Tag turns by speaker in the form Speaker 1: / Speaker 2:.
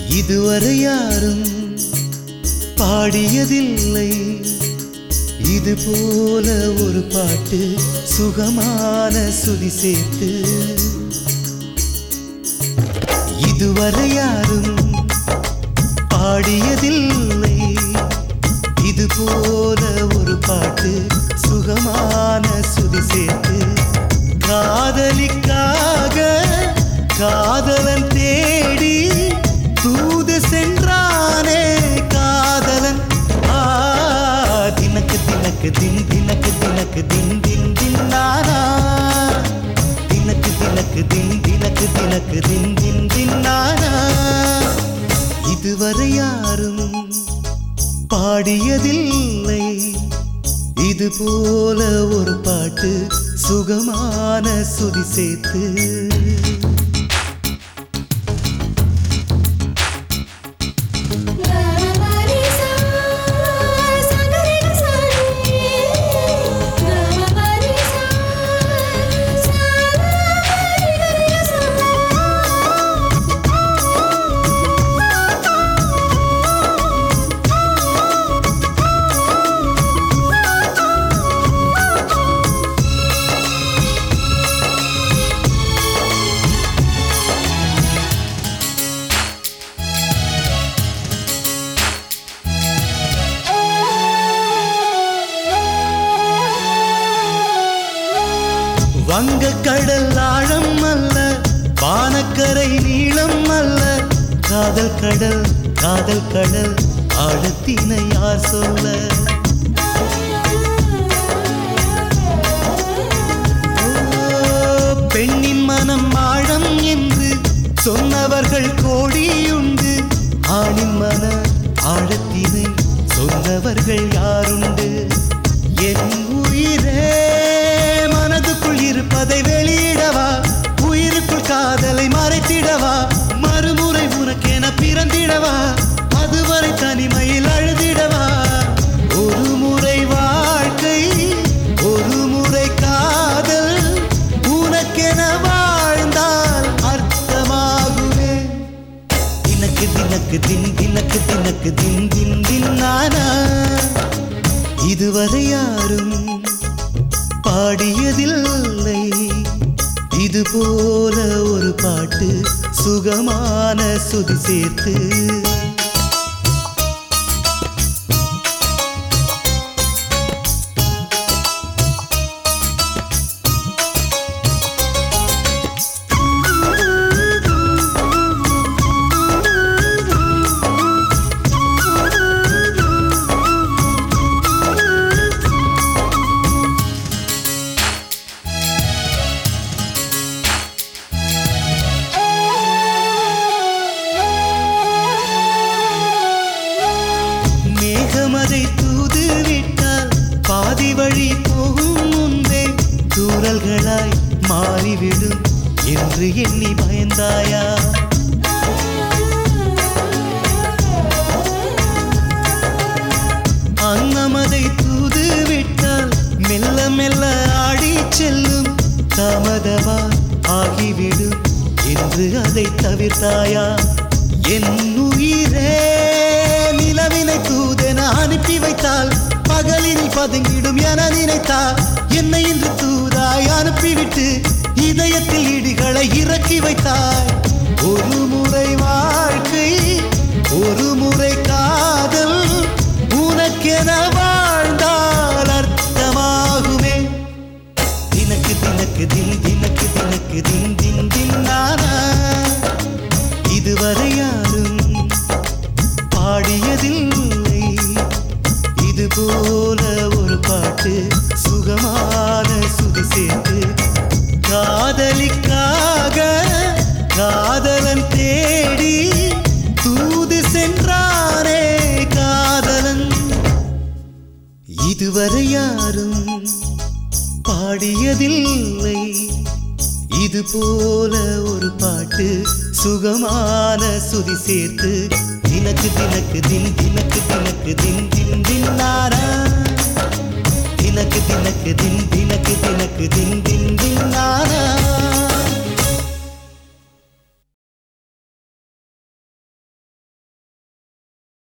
Speaker 1: இதுவரை யாரும் பாடியதில்லை இது போல ஒரு பாட்டு சுகமான சுதி சேர்த்து இதுவரை யாரும் பாடியதில்லை இது போல ஒரு பாட்டு சுகமான சுதி சேர்த்து காதலிக்காக காதலன் தேடி தூது சென்றானே காதலன் ஆ தினக்கு தினக்கு தின் தினக்கு தினக்கு தின் தின் தின் நானா தினக்கு தினக்கு தின் தினக்கு தினக்கு தின் தின் தின் நானா இதுவரை யாரும் பாடியதில்லை இது போல ஒரு பாட்டு சுகமான சுதி சேர்த்து
Speaker 2: கமபரிசா சகரிகசானி கமபரிசா
Speaker 1: வங்க கடல் ஆழம் அல்ல வானக்கரை நீளம் அல்ல காதல் கடல் காதல் கடல் ஆழத்தினை யார் சொல்ல ஓ, பெண்ணின் மனம் ஆழம் என்று சொன்னவர்கள் கோடியுண்டு ஆணின் மன ஆழத்தினை சொன்னவர்கள் யாருண்டு என் உயிரே மனதுக்குள் இருப்பதை வெளியிடவா உயிருக்குள் காதலை மறைத்திடவா மறுமுறை உனக்கென பிறந்திடவா அதுவரை தனிமையில் அழுதிடவா ஒரு முறை வாழ்க்கை ஒரு முறை காதல் உனக்கென வாழ்ந்தால் அர்த்தமாகுமே தினக்கு தினக்கு தின் தினக்கு தினக்கு தின் தின் தின் நானா இதுவரை யாரும் பாடியதில்லை இது போல ஒரு பாட்டு சுகமான சுதி சேர்த்து மேகமதை தூது விட்டால் பாதி வழி போகும் முன்பே தூரல்களாய் மாறிவிடும் என்று எண்ணி பயந்தாயா அன்னமதை தூது விட்டால் மெல்ல மெல்ல ஆடி செல்லும் தாமதமா ஆகிவிடும் என்று அதை தவிர்த்தாயா என் உயிரே நிலவினை தூதென அனுப்பி வைத்தால் பகலினில் பதுங்கிடும் என நினைத்தா என்னை இன்று தூதாய் அனுப்பிவிட்டு இதயத்தில் இடிகளை இறக்கி வைத்தாய் ஒரு முறை வாழ்க்கை ஒரு முறை காதல் உனக்கென வாழ்ந்தால் அர்த்தமாகுமே தினக்கு தினக்கு தின் தினக்கு தினக்கு தின் தின் தின் நானா இதுவரை யாரும் பாடியதில்லை இது போல ஒரு பாட்டு சுகமான சுதி சேர்த்து காதலிக்காக காதலன் தேடி தூது சென்றானே காதலன் இதுவரை யாரும் பாடியதில்லை இது போல ஒரு பாட்டு சுகமான சுதி சேர்த்து தினக்கு தினக்கு தின் தினக்கு தினக்கு தின் தின் தின் நாரா தினக்கு தினக்கு தின் தினக்கு தினக்கு தின் தின்